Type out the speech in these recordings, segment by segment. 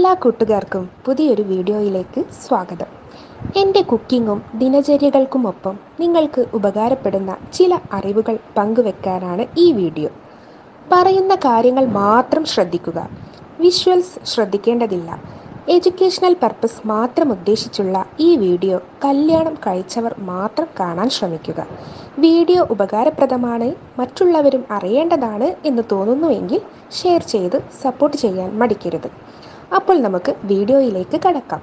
എല്ലാ കൂട്ടുകാർക്കും പുതിയൊരു വീഡിയോയിലേക്ക് സ്വാഗതം എൻ്റെ കുക്കിങ്ങും ദിനചര്യകൾക്കുമൊപ്പം നിങ്ങൾക്ക് ഉപകാരപ്പെടുന്ന ചില അറിവുകൾ പങ്കുവെക്കാനാണ് ഈ വീഡിയോ പറയുന്ന കാര്യങ്ങൾ മാത്രം ശ്രദ്ധിക്കുക വിഷ്വൽസ് ശ്രദ്ധിക്കേണ്ടതില്ല എഡ്യൂക്കേഷണൽ പർപ്പസ് മാത്രം ഉദ്ദേശിച്ചുള്ള ഈ വീഡിയോ കല്യാണം കഴിച്ചവർ മാത്രം കാണാൻ ശ്രമിക്കുക വീഡിയോ ഉപകാരപ്രദമാണ് മറ്റുള്ളവരും അറിയേണ്ടതാണ് എന്ന് തോന്നുന്നുവെങ്കിൽ ഷെയർ ചെയ്ത് സപ്പോർട്ട് ചെയ്യാൻ മടിക്കരുത് അപ്പോൾ നമുക്ക് വീഡിയോയിലേക്ക് കടക്കാം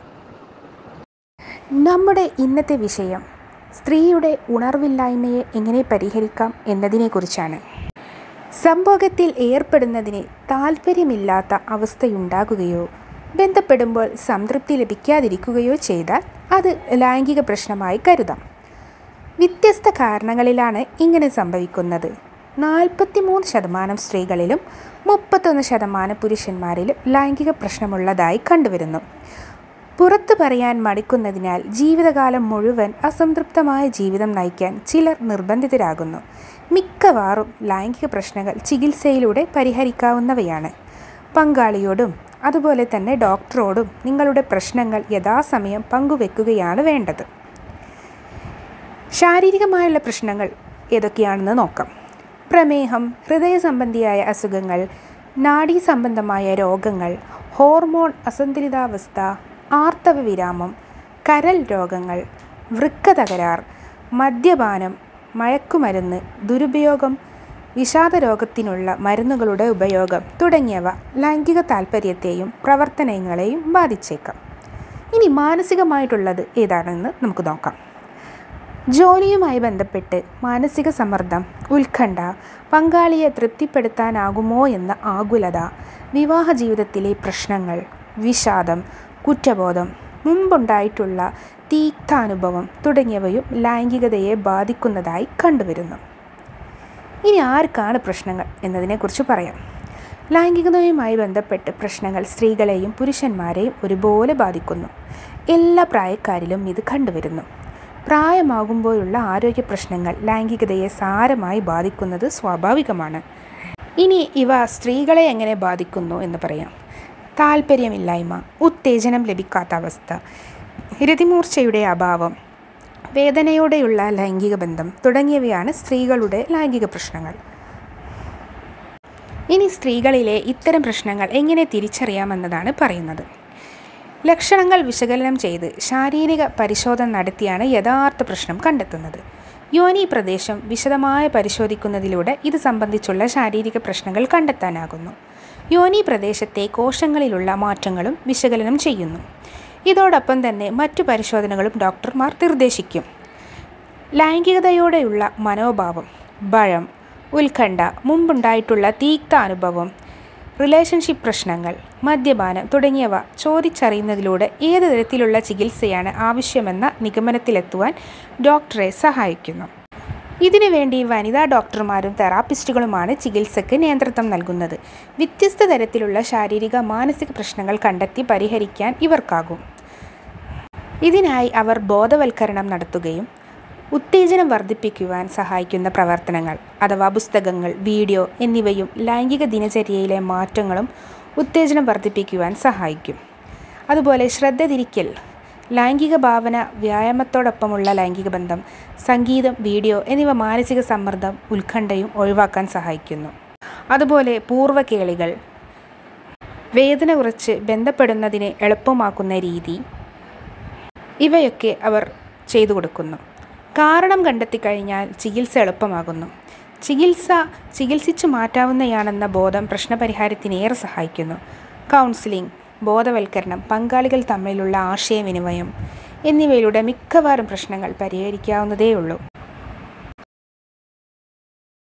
നമ്മുടെ ഇന്നത്തെ വിഷയം സ്ത്രീയുടെ ഉണർവില്ലായ്മയെ എങ്ങനെ പരിഹരിക്കാം എന്നതിനെക്കുറിച്ചാണ് സംഭോഗത്തിൽ ഏർപ്പെടുന്നതിന് താല്പര്യമില്ലാത്ത അവസ്ഥയുണ്ടാകുകയോ ബന്ധപ്പെടുമ്പോൾ സംതൃപ്തി ലഭിക്കാതിരിക്കുകയോ ചെയ്താൽ അത് ലൈംഗിക പ്രശ്നമായി കരുതാം വ്യത്യസ്ത കാരണങ്ങളിലാണ് ഇങ്ങനെ സംഭവിക്കുന്നത് നാൽപ്പത്തിമൂന്ന് ശതമാനം സ്ത്രീകളിലും മുപ്പത്തൊന്ന് ശതമാനം പുരുഷന്മാരിലും ലൈംഗിക പ്രശ്നമുള്ളതായി കണ്ടുവരുന്നു പുറത്തു പറയാൻ മടിക്കുന്നതിനാൽ ജീവിതകാലം മുഴുവൻ അസംതൃപ്തമായ ജീവിതം നയിക്കാൻ ചിലർ നിർബന്ധിതരാകുന്നു മിക്കവാറും ലൈംഗിക പ്രശ്നങ്ങൾ ചികിത്സയിലൂടെ പരിഹരിക്കാവുന്നവയാണ് പങ്കാളിയോടും അതുപോലെ തന്നെ ഡോക്ടറോടും നിങ്ങളുടെ പ്രശ്നങ്ങൾ യഥാസമയം പങ്കുവെക്കുകയാണ് വേണ്ടത് ശാരീരികമായുള്ള പ്രശ്നങ്ങൾ ഏതൊക്കെയാണെന്ന് നോക്കാം പ്രമേഹം ഹൃദയ സംബന്ധിയായ അസുഖങ്ങൾ നാഡീ സംബന്ധമായ രോഗങ്ങൾ ഹോർമോൺ അസന്തുലിതാവസ്ഥ ആർത്തവ വിരാമം കരൽ രോഗങ്ങൾ വൃക്ക തകരാർ മദ്യപാനം മയക്കുമരുന്ന് ദുരുപയോഗം വിഷാദരോഗത്തിനുള്ള മരുന്നുകളുടെ ഉപയോഗം തുടങ്ങിയവ ലൈംഗിക താൽപ്പര്യത്തെയും പ്രവർത്തനങ്ങളെയും ബാധിച്ചേക്കാം ഇനി മാനസികമായിട്ടുള്ളത് ഏതാണെന്ന് നമുക്ക് നോക്കാം ജോലിയുമായി ബന്ധപ്പെട്ട് മാനസിക സമ്മർദ്ദം ഉത്കണ്ഠ പങ്കാളിയെ തൃപ്തിപ്പെടുത്താനാകുമോ എന്ന ആകുലത വിവാഹ ജീവിതത്തിലെ പ്രശ്നങ്ങൾ വിഷാദം കുറ്റബോധം മുമ്പുണ്ടായിട്ടുള്ള തീക്താനുഭവം തുടങ്ങിയവയും ലൈംഗികതയെ ബാധിക്കുന്നതായി കണ്ടുവരുന്നു ഇനി ആർക്കാണ് പ്രശ്നങ്ങൾ എന്നതിനെക്കുറിച്ച് പറയാം ലൈംഗികതയുമായി ബന്ധപ്പെട്ട് പ്രശ്നങ്ങൾ സ്ത്രീകളെയും പുരുഷന്മാരെയും ഒരുപോലെ ബാധിക്കുന്നു എല്ലാ പ്രായക്കാരിലും ഇത് കണ്ടുവരുന്നു പ്രായമാകുമ്പോഴുള്ള ആരോഗ്യ പ്രശ്നങ്ങൾ ലൈംഗികതയെ സാരമായി ബാധിക്കുന്നത് സ്വാഭാവികമാണ് ഇനി ഇവ സ്ത്രീകളെ എങ്ങനെ ബാധിക്കുന്നു എന്ന് പറയാം താല്പര്യമില്ലായ്മ ഉത്തേജനം ലഭിക്കാത്ത അവസ്ഥ രതിമൂർച്ചയുടെ അഭാവം വേദനയോടെയുള്ള ലൈംഗിക ബന്ധം തുടങ്ങിയവയാണ് സ്ത്രീകളുടെ ലൈംഗിക പ്രശ്നങ്ങൾ ഇനി സ്ത്രീകളിലെ ഇത്തരം പ്രശ്നങ്ങൾ എങ്ങനെ തിരിച്ചറിയാമെന്നതാണ് പറയുന്നത് ലക്ഷണങ്ങൾ വിശകലനം ചെയ്ത് ശാരീരിക പരിശോധന നടത്തിയാണ് യഥാർത്ഥ പ്രശ്നം കണ്ടെത്തുന്നത് യോനി പ്രദേശം വിശദമായി പരിശോധിക്കുന്നതിലൂടെ ഇത് സംബന്ധിച്ചുള്ള ശാരീരിക പ്രശ്നങ്ങൾ കണ്ടെത്താനാകുന്നു യോനി പ്രദേശത്തെ കോശങ്ങളിലുള്ള മാറ്റങ്ങളും വിശകലനം ചെയ്യുന്നു ഇതോടൊപ്പം തന്നെ മറ്റു പരിശോധനകളും ഡോക്ടർമാർ നിർദ്ദേശിക്കും ലൈംഗികതയോടെയുള്ള മനോഭാവം ഭയം ഉത്കണ്ഠ മുമ്പുണ്ടായിട്ടുള്ള തീക്ത അനുഭവം റിലേഷൻഷിപ്പ് പ്രശ്നങ്ങൾ മദ്യപാനം തുടങ്ങിയവ ചോദിച്ചറിയുന്നതിലൂടെ ഏത് തരത്തിലുള്ള ചികിത്സയാണ് ആവശ്യമെന്ന നിഗമനത്തിലെത്തുവാൻ ഡോക്ടറെ സഹായിക്കുന്നു ഇതിനുവേണ്ടി വനിതാ ഡോക്ടർമാരും തെറാപ്പിസ്റ്റുകളുമാണ് ചികിത്സയ്ക്ക് നേതൃത്വം നൽകുന്നത് വ്യത്യസ്ത തരത്തിലുള്ള ശാരീരിക മാനസിക പ്രശ്നങ്ങൾ കണ്ടെത്തി പരിഹരിക്കാൻ ഇവർക്കാകും ഇതിനായി അവർ ബോധവൽക്കരണം നടത്തുകയും ഉത്തേജനം വർദ്ധിപ്പിക്കുവാൻ സഹായിക്കുന്ന പ്രവർത്തനങ്ങൾ അഥവാ പുസ്തകങ്ങൾ വീഡിയോ എന്നിവയും ലൈംഗിക ദിനചര്യയിലെ മാറ്റങ്ങളും ഉത്തേജനം വർദ്ധിപ്പിക്കുവാൻ സഹായിക്കും അതുപോലെ ശ്രദ്ധ തിരിക്കൽ ലൈംഗിക ഭാവന വ്യായാമത്തോടൊപ്പമുള്ള ലൈംഗിക ബന്ധം സംഗീതം വീഡിയോ എന്നിവ മാനസിക സമ്മർദ്ദം ഉത്കണ്ഠയും ഒഴിവാക്കാൻ സഹായിക്കുന്നു അതുപോലെ പൂർവ്വകേളികൾ വേദന കുറച്ച് ബന്ധപ്പെടുന്നതിന് എളുപ്പമാക്കുന്ന രീതി ഇവയൊക്കെ അവർ ചെയ്തു കൊടുക്കുന്നു കാരണം കണ്ടെത്തിക്കഴിഞ്ഞാൽ ചികിത്സ എളുപ്പമാകുന്നു ചികിത്സ ചികിത്സിച്ചു മാറ്റാവുന്നതാണെന്ന ബോധം പ്രശ്നപരിഹാരത്തിന് ഏറെ സഹായിക്കുന്നു കൗൺസിലിംഗ് ബോധവൽക്കരണം പങ്കാളികൾ തമ്മിലുള്ള ആശയവിനിമയം എന്നിവയിലൂടെ മിക്കവാറും പ്രശ്നങ്ങൾ പരിഹരിക്കാവുന്നതേയുള്ളൂ